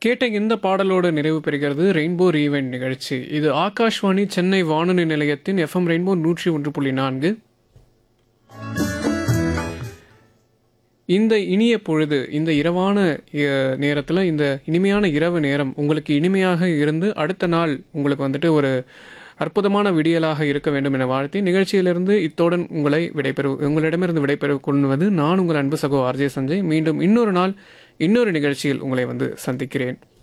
கேட்ட இந்த பாடலோடு நிறைவு பெறுகிறது ரெயின்போ ரீவெண்ட் நிகழ்ச்சி இது ஆகாஷ்வாணி சென்னை வானொலி நிலையத்தின் எஃப்எம் ரெயின்போ நூற்றி ஒன்று புள்ளி நான்கு இந்த இனிய பொழுது இந்த இரவான நேரத்தில் இந்த இனிமையான இரவு நேரம் உங்களுக்கு இனிமையாக இருந்து அடுத்த நாள் உங்களுக்கு வந்துட்டு ஒரு அற்புதமான விடியலாக இருக்க வேண்டும் என வாழ்த்தி நிகழ்ச்சியிலிருந்து இத்தோடன் உங்களை விடைபெறு உங்களிடமிருந்து விடைபெறு கொள்வது நான் உங்கள் அன்பு சகோ ஆர்ஜே சஞ்சய் மீண்டும் இன்னொரு நாள் இன்னொரு நிகழ்ச்சியில் உங்களை வந்து சந்திக்கிறேன்